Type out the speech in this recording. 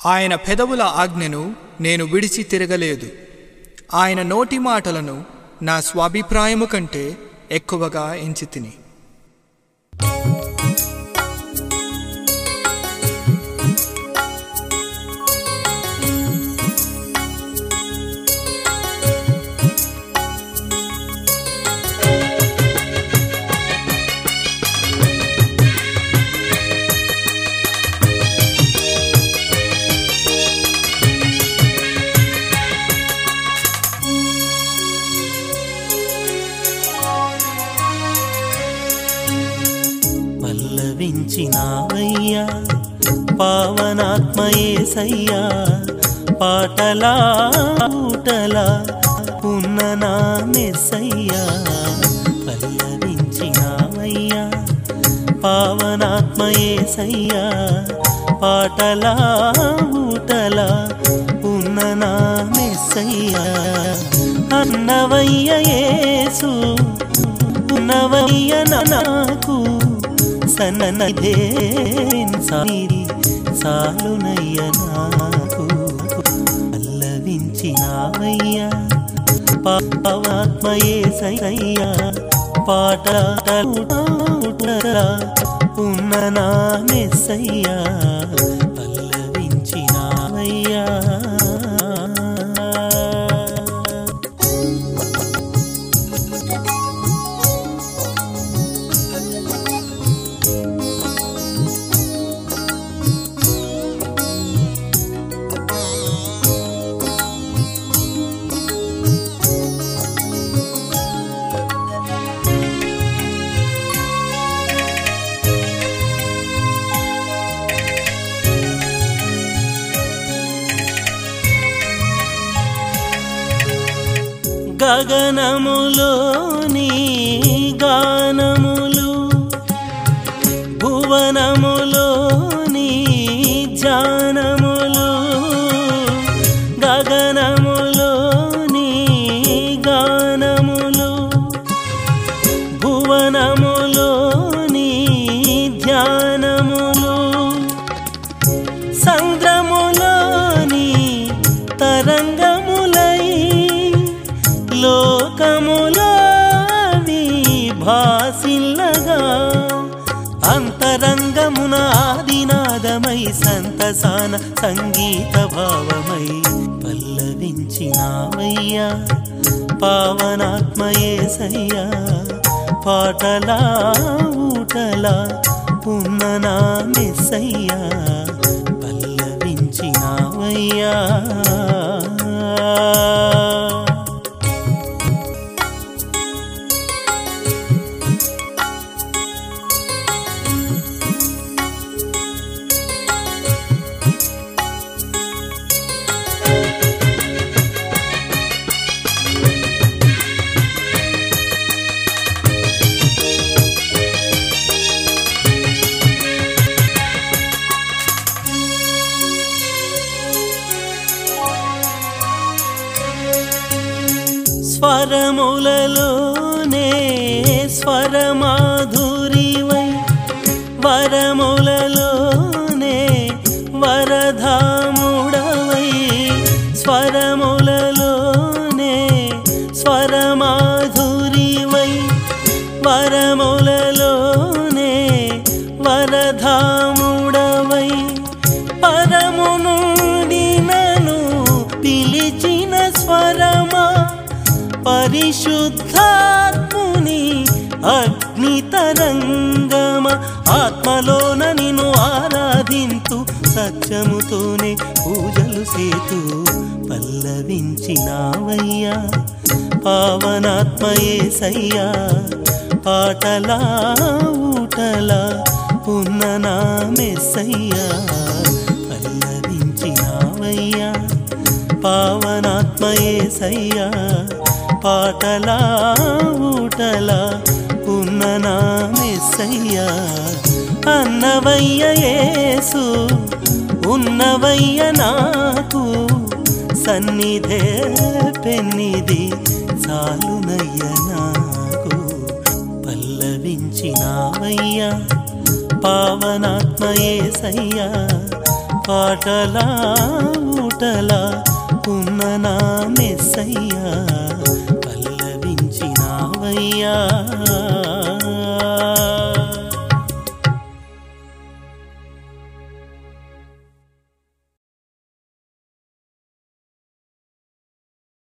ఆయన పెదవుల ఆజ్ఞను నేను విడిచి తిరగలేదు ఆయన నోటి మాటలను నా స్వాభిప్రాయము కంటే ఎక్కువగా ఎంచి తిని పల్లవించినావయ్యా పావనాత్మయేసయ్యా పాటలా ఊటలా ఉన్న నా మెస్సయ్యా పల్లవించినావయ్యా పావనాత్మయేసయ్యా పాటలా ఊటలా ఉన్న నా మెస్సయ్యా అన్నవయ్య యేసు ఉన్నవయ్య నాకు సన్నదే సారి సాలునయ్య నాకు పల్లవించినావయ్యా పావాత్మయే సయ్యా పాట ఉన్న నా మెస్సయ్యా పల్లవించినావయ్యా గగనములోని గానములు భువనములోని జానములు గగనములోని గానములు భువనములోని ధ్యానములు సంద్రములోని తరంగములై లోకములోని భాసిల్లగా అంతరంగమున ఆదినాదమై సంతసాన సంగీత భావమై పల్లవించినావయ్యా పావనాత్మయేసయ్యా పాటలా ఊటలా ఉన్న నా మెస్సయ్యా పల్లవించినావయ్యా స్వరములలోనే స్వరమాధురివై వరములలోనే వరధాముడవై స్వరములలోనే స్వరమాధురివై వరములలోనే వరధాముడవై పరము నుండి నన్ను పిలిచిన స్వరమా పరిశుద్ధాత్ముని అగ్నితరంగమ ఆత్మలోన నిన్ను ఆరాధింతు సత్యముతోనే పూజలు సేతు పల్లవించినావయ్యా పావనాత్మయే సయ్యా పాటలా ఊటలా ఉన్న నా మెస్సయ్యా పల్లవించినావయ్యా పావనాత్మయే సయ్యా పాటలా ఊటలా ఉన్న నా మెస్సయ్యా అన్నవయ్య యేసు ఉన్నవయ్య నాకు సన్నిధే పెన్నిది చాలునయ్య నాకు పల్లవించినావయ్యా పావనాత్మయేసయ్యా పాటలా ఊటలా ఉన్న నా మెస్సయ్యా పల్లవించినావయ్యా